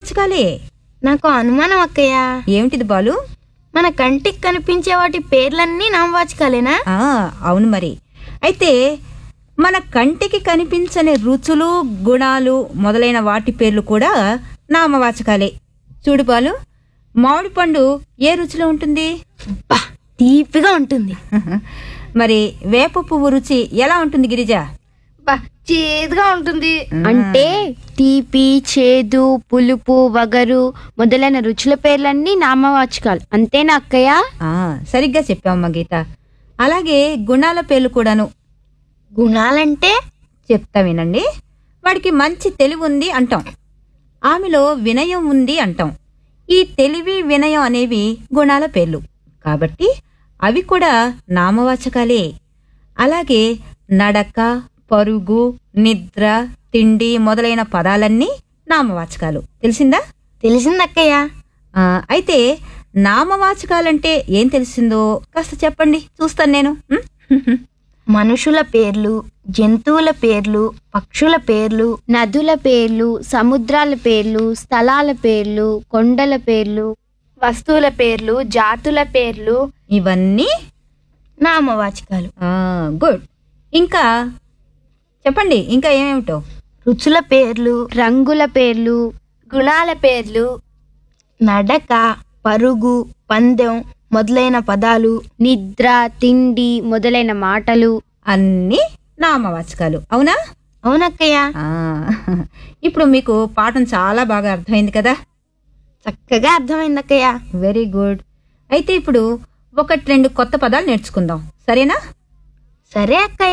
నామవాచకాలే నాకు అనుమానం అక్కయ్య ఏమిటిది బాలు మన కంటికి కనిపించే వాటి పేర్లన్నీ నామవాచకాలేనా ఆ, అవును మరి అయితే మన కంటికి కనిపించని రుచులు గుణాలు మొదలైన వాటి పేర్లు కూడా నామవాచకాలే చూడు బాలు మామిడి పండు ఏ రుచిలో ఉంటుంది అబ్బా, తీపిగా ఉంటుంది మరి వేప పువ్వు రుచి ఎలా ఉంటుంది గిరిజ అబ్బా, చేదుగా ఉంటుంది అంటే తీపి చేదు పులుపు వగరు మొదలైన రుచుల పేర్లన్నీ నామవాచకాలు అంతేనా అక్కయ్య ఆ, సరిగ్గా చెప్పావమ్మా గీత అలాగే గుణాల పేర్లు కూడాను గుణాలంటే చెప్తా వినండి వాడికి మంచి తెలివి ఉంది అంటాం ఆమెలో వినయం ఉంది అంటాం ఈ తెలివి వినయం అనేవి గుణాల పేర్లు కాబట్టి అవి కూడా నామవాచకాలే అలాగే నడక పరుగు నిద్ర తిండి మొదలైన పదాలన్నీ నామవాచకాలు తెలిసిందా తెలిసిందక్కయ్య ఆ, అయితే నామవాచకాలంటే ఏం తెలిసిందో కాస్త చెప్పండి చూస్తాను నేను ఉం? మనుషుల పేర్లు జంతువుల పేర్లు పక్షుల పేర్లు నదుల పేర్లు సముద్రాల పేర్లు స్థలాల పేర్లు కొండల పేర్లు వస్తువుల పేర్లు జాతుల పేర్లు ఇవన్నీ నామవాచకాలు ఆ, గుడ్ ఇంకా చెప్పండి ఇంకా ఏమేమిటో రుచుల పేర్లు రంగుల పేర్లు గుణాల పేర్లు నడక పరుగు పందెం మొదలైన పదాలు నిద్ర తిండి మొదలైన మాటలు అన్నీ నామవాచకాలు అవునా అవునక్కయ్య ఆ, ఇప్పుడు మీకు పాఠం చాలా బాగా అర్థమైంది కదా చక్కగా అర్థమైందక్కయ్య వెరీ గుడ్ అయితే ఇప్పుడు ఒకటి రెండు కొత్త పదాలు నేర్చుకుందాం సరేనా సరే అక్కయ్య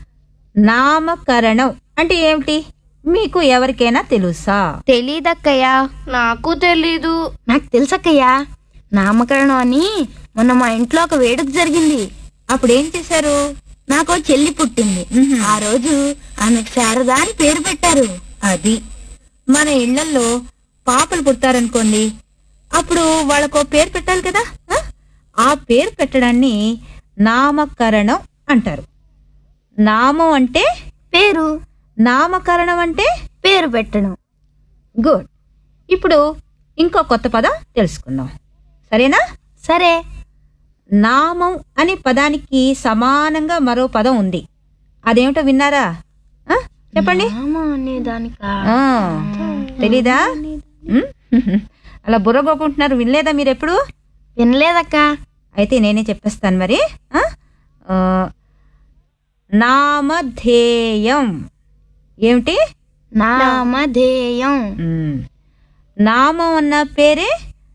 నామకరణం అంటే ఏమిటి మీకు ఎవరికైనా తెలుసా తెలీదక్కయ్య నాకు తెలీదు నాకు తెలుసక్కయ్య నామకరణం అని మొన్న మా ఇంట్లో ఒక వేడుక జరిగింది అప్పుడు ఏం చేశారు నాకు చెల్లి పుట్టింది ఆ రోజు ఆమెకు శారద అని పేరు పెట్టారు అది మన ఇళ్లల్లో పాపలు పుడతారనుకోండి అప్పుడు వాళ్ళకో పేరు పెట్టాలి కదా ఆ? ఆ పేరు పెట్టడాన్ని నామకరణం అంటారు నామం అంటే పేరు నామకరణం అంటే పేరు పెట్టడం గుడ్ ఇప్పుడు ఇంకో కొత్త పదం తెలుసుకుందాం సరేనా సరే నామం అనే పదానికి సమానంగా మరో పదం ఉంది అదేమిటో విన్నారా ఆ? చెప్పండి నామం అనే దానికా ఆ, తెలీదా ఉమ్? అలా బుర్రగోకుంటున్నారు వినలేదా మీరు ఎప్పుడు వినలేదక్క అయితే నేనే చెప్పేస్తాను మరి ఆ? ఆ, నామధేయం ఏమిటి నామధేయం ఉమ్. నామం అన్న పేరే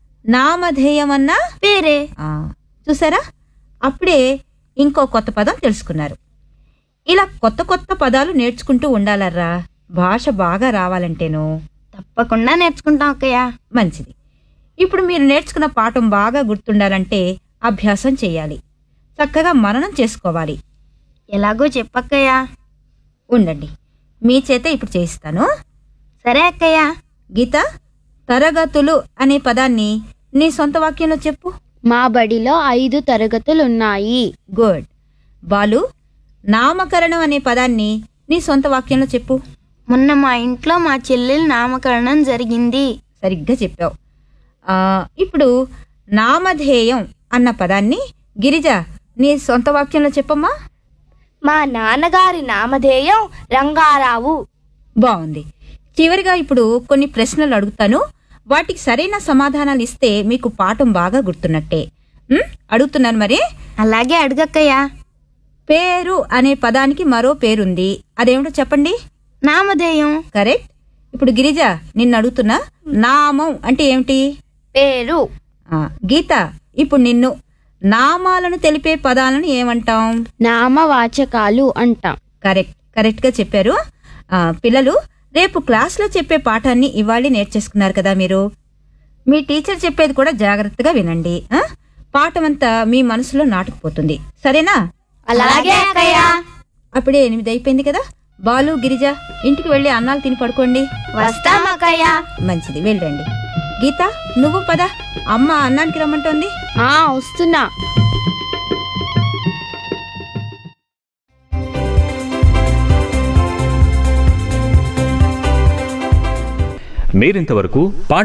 నామధేయం అన్న పేరే ఆ, చూసారా అప్పుడే ఇంకో కొత్త పదం తెలుసుకున్నారు ఇలా కొత్త కొత్త పదాలు నేర్చుకుంటూ ఉండాలర్రా భాష బాగా రావాలంటేను తప్పకుండా నేర్చుకుంటాం అక్కయ్య మంచిది ఇప్పుడు మీరు నేర్చుకున్న పాఠం బాగా గుర్తుండాలంటే అభ్యాసం చేయాలి చక్కగా మననం చేసుకోవాలి ఎలాగో చెప్పక్కయ్య ఉండండి మీ చేత ఇప్పుడు చేయిస్తాను సరే అక్కయ్య గీత తరగతులు అనే పదాన్ని నీ సొంత వాక్యంలో చెప్పు మా బడిలో ఐదు తరగతులున్నాయి గుడ్ బాలు నామకరణం అనే పదాన్ని నీ సొంత వాక్యంలో చెప్పు మొన్న మా ఇంట్లో మా చెల్లెలి నామకరణం జరిగింది సరిగ్గా చెప్పావు ఆ, ఇప్పుడు నామధేయం అన్న పదాన్ని గిరిజ నీ సొంత వాక్యంలో చెప్పమ్మా మా నాన్నగారి నామధేయం రంగారావు బాగుంది చివరిగా ఇప్పుడు కొన్ని ప్రశ్నలు అడుగుతాను వాటికి సరైన సమాధానాలు ఇస్తే మీకు పాఠం బాగా గుర్తున్నట్టే ఉమ్, అడుగుతున్నాను మరి అలాగే అడుగక్కయ్య పేరు అనే పదానికి మరో పేరుంది అదేమిటో చెప్పండి నామధేయం కరెక్ట్ ఇప్పుడు గిరిజ నిన్ను అడుగుతున్నా నామం అంటే ఏమిటి పేరు ఆ, గీత ఇప్పుడు నిన్ను నామాలను తెలిపే పదాలను ఏమంటాం నామవాచకాలు అంటాం కరెక్ట్ కరెక్ట్గా చెప్పారు ఆ, పిల్లలు రేపు క్లాస్లో చెప్పే పాఠాన్ని ఇవాళ నేర్చేసుకున్నారు కదా మీరు మీ టీచర్ చెప్పేది కూడా జాగ్రత్తగా వినండి ఆ? పాఠం అంతా మీ మనసులో నాటుకుపోతుంది సరేనా అలాగే అక్కయ్య అప్పుడే ఎనిమిది అయిపోయింది కదా బాలు గిరిజ ఇంటికి వెళ్ళి అన్నాలు తిని పడుకోండి వస్తాం అక్కయ్య మంచిది వెళ్ళండి గీత నువ్వు పద అమ్మ అన్నానికి రమ్మంటోంది ఆ వస్తున్నా మీరింతవరకు పాఠ